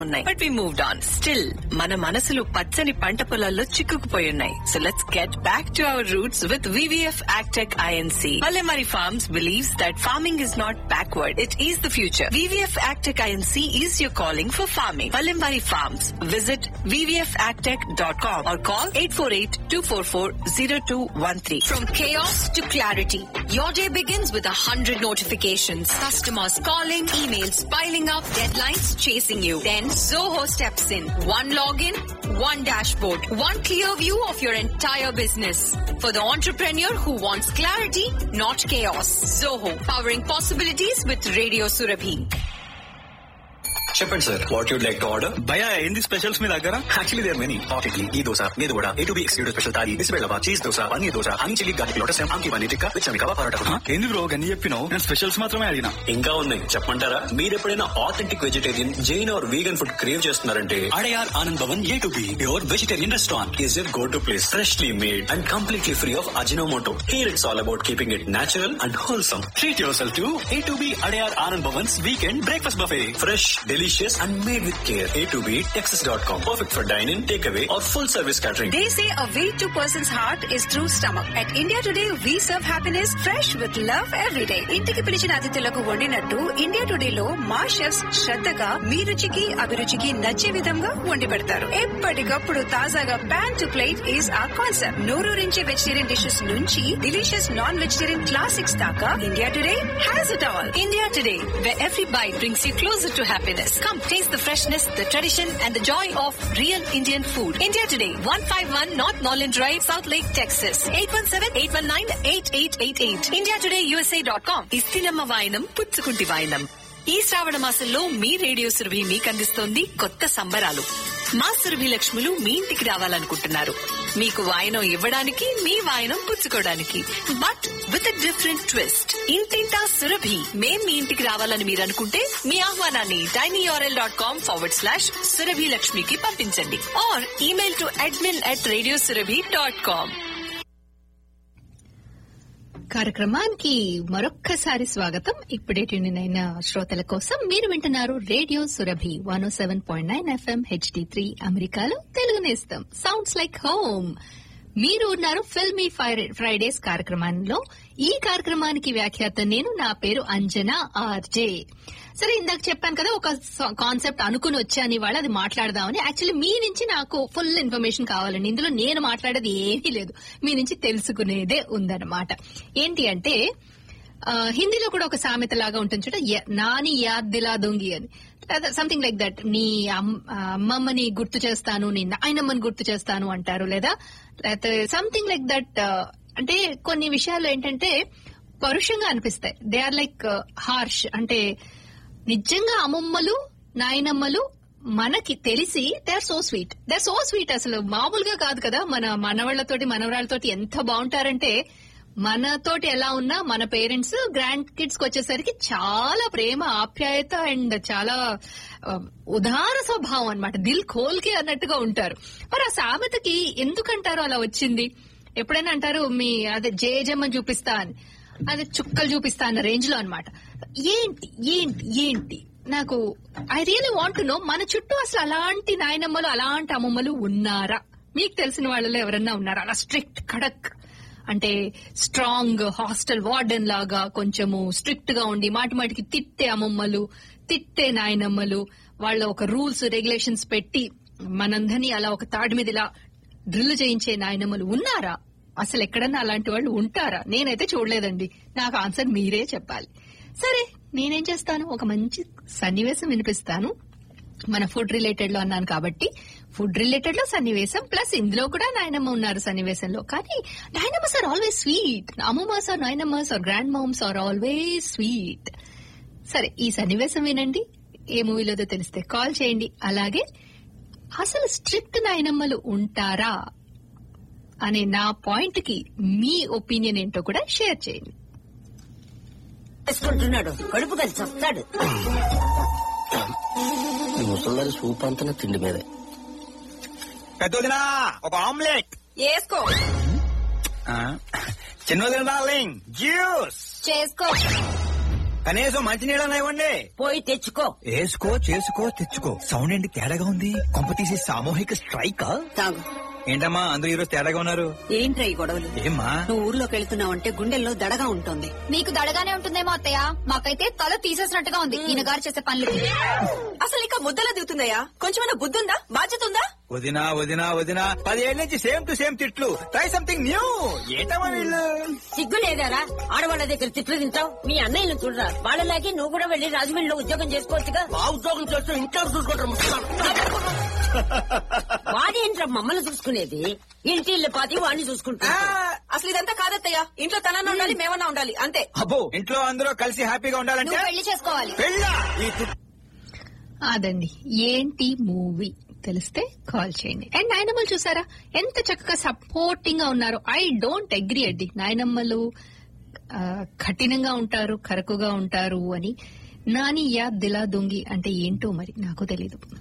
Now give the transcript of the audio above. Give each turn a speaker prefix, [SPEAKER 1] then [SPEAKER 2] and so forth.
[SPEAKER 1] ఉన్నాయి but we moved on still మన మనసులు పచ్చని పంట పొలాల్లో చిక్కుకుపోయి ఉన్నాయి so let's get back to our roots with V V F agtech I N C Palimari Farms believes that farming is not backward, it is the future. VVF Agtech INC is your calling for farming. Palimari Farms. Visit vvfagtech.com or call 848-244-0213.
[SPEAKER 2] From chaos to clarity, your day begins with a hundred notifications. Customers calling, emails piling up, deadlines chasing you. Then Zoho steps in. One login, one dashboard, one clear view of your entire business. For the entrepreneur who wants clarity, not chaos. Zoho, powering possibilities with Radio Surabhi.
[SPEAKER 3] చెప్పండి sir what you'd like to order
[SPEAKER 4] భయ ఏంది specials మీ దగ్గర
[SPEAKER 3] actually there many hot idli ఈ దోశ మీద కూడా A to B excluded special thali బిస్బెల్లవా cheese dosa paneer dosa honey chilli garlic lotus ఆమ్కి పన్నీర్ టిక్కా విచ్ అమికవా పరోటా
[SPEAKER 4] ఆ, ఏంది బ్రో గన్ని చెప్పినావు నేను స్పెషల్స్ మాత్రమే అడిగినా
[SPEAKER 3] ఇంకా ఉన్నాయి చెప్పమంటారా మీరు ఎప్పుడైనా authentic vegetarian Jain or vegan food crave చేస్తున్నారంటే Adyar Anand Bhavan A to B your vegetarian restaurant is your go to place freshly made and completely free of Ajinomoto here it's all about keeping it natural and wholesome treat yourself to A to B Adyar Anand Bhavan's weekend breakfast buffet fresh delicious and made with care A to B Texas dot com perfect for dyne in take away or full service catering
[SPEAKER 5] They say a way to person's heart is through stomach. At India Today, we serve happiness fresh with love every day. ఇంటికి పిలిచిన అతిథులకు వండినట్టు India today లో మా chefs శ్రద్ధగా మీ రుచికి అభిరుచికి నచ్చే విధంగా వండి పెడతారు ఎప్పటికప్పుడు తాజాగా pan to plate is a concept నోరూరించే వెజిటేరియన్ డిషెస్ నుంచి డిలీషియస్ నాన్ వెజిటేరియన్ క్లాసిక్స్ దాకా India Today has it all
[SPEAKER 1] India Today, where every bite brings you closer to happiness. Come taste the freshness, the tradition, and the joy of real Indian food. India Today, 151 North Norland Drive, South Lake, Texas. 817-819-8888. IndiaTodayUSA.com. ఇస్తినమ్మ వాయనం పుచ్చుకుంటి వాయనం ఈ శ్రావణ మాసంలో మీ radio Surabhi మీకు అందిస్తోంది కొత్త సంబరాలు మా సురభి లక్ష్ములు మీ ఇంటికి రావాలనుకుంటున్నారు మీకు వాయనం ఇవ్వడానికి మీ వాయనం పుచ్చుకోవడానికి but with a different twist ఇంటింటా సురభి మేం మీ ఇంటికి రావాలని మీరు అనుకుంటే మీ ఆహ్వానాన్ని tiny U R L dot com forward slash Surabhi లక్ష్మికి పంపించండి or email to admin at radio Surabhi dot com
[SPEAKER 6] కార్యక్రమానికి మరొక్కసారి స్వాగతం ఇప్పుడే ట్యూన్ అయిన శ్రోతల కోసం మీరు వింటున్నారు radio Surabhi one seven point nine FM H D three అమెరికాలో తెలుగు నేస్తం సౌండ్స్ లైక్ హోమ్ మీరు ఉన్నారు ఫిల్మీ ఫ్రైడేస్ కార్యక్రమంలో ఈ కార్యక్రమానికి వ్యాఖ్యాత నేను నా పేరు అంజనా ఆర్జే సరే ఇందాక చెప్పాను కదా ఒక కాన్సెప్ట్ అనుకుని వచ్చాను ఇవాళ అది మాట్లాడదామని యాక్చువల్లీ మీ నుంచి నాకు ఫుల్ ఇన్ఫర్మేషన్ కావాలండి ఇందులో నేను మాట్లాడేది ఏమీ లేదు మీ నుంచి తెలుసుకునేదే ఉందన్నమాట ఏంటి అంటే ఆ, హిందీలో కూడా ఒక సామెత లాగా ఉంటుంది చూడ య- నాని యాద్ దిలా దొంగి అని సంథింగ్ లైక్ దట్ నీ అమ్- ఆ, అమ్మమ్మని గుర్తు చేస్తాను నీ నాయనమ్మని గుర్తు చేస్తాను అంటారు లేదా లేకపోతే సంథింగ్ లైక్ దట్ అంటే కొన్ని విషయాలు ఏంటంటే పరుషంగా అనిపిస్తాయి దే ఆర్ లైక్ హార్ష్ అంటే నిజంగా అమ్మమ్మలు నాయనమ్మలు మనకి తెలిసి they are so sweet they are so sweet అసలు మామూలుగా కాదు కదా మన మనవాళ్లతోటి మనవరాళ్ళతోటి ఎంత బాగుంటారంటే మనతోటి ఎలా ఉన్నా మన పేరెంట్స్ గ్రాండ్ కిడ్స్ కి వచ్చేసరికి చాలా ప్రేమ ఆప్యాయత అండ్ చాలా ఆ, ఉదార స్వభావం అన్నమాట దిల్ ఖోల్కి అన్నట్టుగా ఉంటారు మరి ఆ సామెతకి ఎందుకంటారు అలా వచ్చింది ఎప్పుడైనా అంటారు మీ అదే జేజమ్మని చూపిస్తా అని అదే చుక్కలు చూపిస్తా అన్న రేంజ్ లో అనమాట ఏంటి ఏంటి ఏంటి నాకు ఐ రియలీ వాంట్ నో మన చుట్టూ అసలు అలాంటి నాయనమ్మలు అలాంటి అమ్మమ్మలు ఉన్నారా మీకు తెలిసిన వాళ్ళలో ఎవరన్నా ఉన్నారా అలా స్ట్రిక్ట్ కడక్ అంటే స్ట్రాంగ్ హాస్టల్ వార్డెన్ లాగా కొంచెము స్ట్రిక్ట్ గా ఉండి మాటి మాటికి తిట్టే అమ్మమ్మలు తిట్టే నాయనమ్మలు వాళ్ళ ఒక రూల్స్ రెగ్యులేషన్స్ పెట్టి మనందరినీ అలా ఒక తాడి మీద ఇలా డ్రిల్ చేయించే నాయనమ్మలు ఉన్నారా అసలు ఎక్కడన్నా అలాంటి వాళ్ళు ఉంటారా నేనైతే చూడలేదండి నాకు ఆన్సర్ మీరే చెప్పాలి సరే నేనేం చేస్తాను ఒక మంచి సన్నివేశం వినిపిస్తాను మన ఫుడ్ రిలేటెడ్ లో అన్నాను కాబట్టి ఫుడ్ రిలేటెడ్ లో సన్నివేశం ప్లస్ ఇందులో కూడా నాయనమ్మ ఉన్నారు సన్నివేశంలో కానీ నాయనమ్మస్ ఆర్ ఆల్వేస్ స్వీట్ అమ్మమ్మస్ ఆర్ నాయనమ్మస్ are grand moms are always sweet సరే ఈ సన్నివేశం వినండి ఏ మూవీలోదో తెలిస్తే కాల్ చేయండి అలాగే అసలు స్ట్రిక్ట్ నాయనమ్మలు ఉంటారా అనే నా పాయింట్ కి మీ ఒపీనియన్ ఏంటో కూడా షేర్ చేయండి
[SPEAKER 7] వేసుకుంటున్నాడు కడుపు కలిసి వస్తాడు
[SPEAKER 8] ఈ ముసలిదారి సూప్ అంతా తిండి మీదే
[SPEAKER 4] పెద్దదినా ఒక ఆమ్లెట్
[SPEAKER 5] వేసుకో
[SPEAKER 4] చిన్నదిన డార్లింగ్ జ్యూస్
[SPEAKER 5] చేసుకో
[SPEAKER 4] కనీసం మంచినీళ్ళని ఇవ్వండి
[SPEAKER 7] పోయి తెచ్చుకో
[SPEAKER 4] వేసుకో చేసుకో తెచ్చుకో సౌండ్ ఏంటి తేడాగా ఉంది కొంప తీసి సామూహిక స్ట్రైక్
[SPEAKER 5] తాగు
[SPEAKER 4] ఏంటమ్మా అందరూ ఈరోజు తేడాగా ఉన్నారు
[SPEAKER 5] ఏంట్రా ఈ గొడవలు
[SPEAKER 4] ఏమ్మా
[SPEAKER 5] నువ్వు ఊర్లోకి వెళ్తున్నావంటే గుండెల్లో దడగా ఉంటుంది
[SPEAKER 6] నీకు దడగానే ఉంటుందేమో అత్తయ్య మాకైతే తల తీసేసినట్టుగా ఉంది ఈయన గారు చేసే పనులు
[SPEAKER 2] అసలు ఇంకా ముద్దలా దిగుతుందయ్యా కొంచెమైనా బుద్ధి ఉందా బాధ్యత ఉందా
[SPEAKER 4] వదినా వదినా వదినా పదేళ్ళ నుంచి సేమ్ టు సేమ్ తిట్లు ట్రై సంథింగ్ న్యూ ఏంటమ్మా వీళ్ళు
[SPEAKER 7] సిగ్గు లేదారా ఆడవాళ్ళ దగ్గర తిట్లు తింటావు మీ అన్నయ్యను చూడరా వాళ్ళలాగే నువ్వు కూడా వెళ్ళి రాజమండ్రిలో ఉద్యోగం చేసుకోవచ్చుగా
[SPEAKER 8] ఆ ఉద్యోగం చేస్తూ ఇంట్లో చూసుకుంటారు
[SPEAKER 7] వాడేంట్రా మమ్మల్ని చూసుకునేది ఇంటి ఇల్లు పాతి వాడిని చూసుకుంటా
[SPEAKER 2] అసలు ఇదంతా కాదత్తయ్యా ఇంట్లో తనన్నా ఉండాలి మేమన్నా ఉండాలి అంతే
[SPEAKER 4] అబ్బో ఇంట్లో అందరూ కలిసి హ్యాపీగా ఉండాలంటే
[SPEAKER 6] పెళ్లి చేసుకోవాలి
[SPEAKER 4] పెళ్ళా ఈ తి-
[SPEAKER 6] అదండి ఏంటి మూవీ తెలిస్తే కాల్ చేయండి అండ్ నాయనమ్మలు చూసారా ఎంత చక్కగా సపోర్టింగ్ గా ఉన్నారు ఐ డోంట్ అగ్రి అండి నాయనమ్మలు ఆ, కఠినంగా ఉంటారు కరకుగా ఉంటారు అని నాని యా దిలా దొంగి అంటే ఏంటో మరి నాకు తెలీదు